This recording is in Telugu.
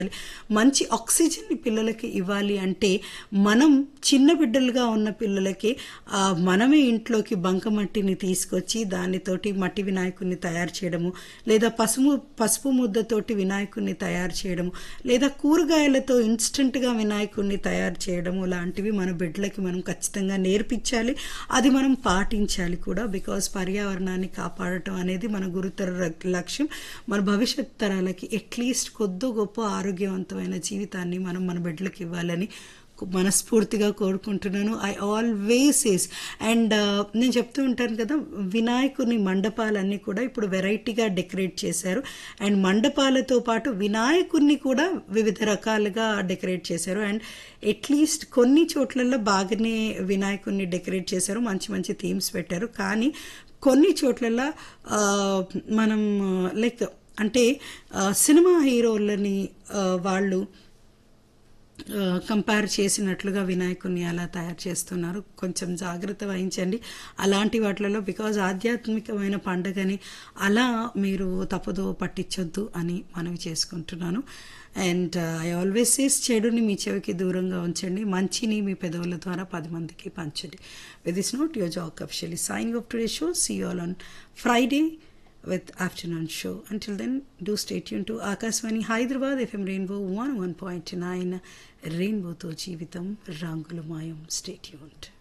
మంచి ఆక్సిజన్ని పిల్లలకి ఇవ్వాలి అంటే మనం చిన్న బిడ్డలుగా ఉన్న పిల్లలకి ఆ, మనమే ఇంట్లోకి బంకమట్టిని తీసుకొచ్చి దానితోటి మట్టి వినాయకుడిని తయారు చేయడము లేదా పసుపు పసుపు ముద్దతోటి వినాయకుడిని తయారు చేయడము లేదా కూరగాయలతో ఇన్స్టెంట్గా వినాయకుడిని తయారు చేయడము లాంటివి మన బిడ్డలకి మనం ఖచ్చితంగా నేర్పించాలి అది మనం పాటించాలి కూడా బికాస్ పర్యావరణాన్ని కాపాడటం అనేది మన గురుతర ర- లక్ష్యం మన భవిష్యత్ తరాలకి అట్లీస్ట్ కొద్దో గొప్ప ఆరోగ్యవంతమైన జీవితాన్ని మనం మన బిడ్డలకి ఇవ్వాలని మనస్ఫూర్తిగా కోరుకుంటున్నాను ఐ ఆల్వేస్ ఇస్ అండ్ నేను చెప్తూ ఉంటాను కదా వినాయకుని మండపాలన్నీ కూడా ఇప్పుడు వెరైటీగా డెకరేట్ చేశారు అండ్ మండపాలతో పాటు వినాయకుడిని కూడా వివిధ రకాలుగా డెకరేట్ చేశారు అండ్ అట్లీస్ట్ కొన్ని చోట్లలో బాగానే వినాయకుడిని డెకరేట్ చేశారు మంచి మంచి థీమ్స్ పెట్టారు కానీ కొన్ని చోట్లలో ఆ, మనం లైక్ అంటే ఆ, సినిమా హీరోలని ఆ, వాళ్ళు కంపేర్ చేసినట్లుగా వినాయకుడిని అలా తయారు చేస్తున్నారు కొంచెం జాగ్రత్త వహించండి అలాంటి వాటిలలో బికాజ్ ఆధ్యాత్మికమైన పండుగని అలా మీరు తప్పుదో పట్టించొద్దు అని మనవి చేసుకుంటున్నాను అండ్ ఐ ఆల్వేస్ సేస్ చెడుని మీ చెవికి దూరంగా ఉంచండి మంచిని మీ పెదవుల ద్వారా పది మందికి పంచండి with this note your Jack officially signing off today show see all on Friday with afternoon show. Until then, do stay tuned to Akaswani Hyderabad FM Rainbow 101.9 Rainbow to Jeevitam Rangulamayam. Stay tuned.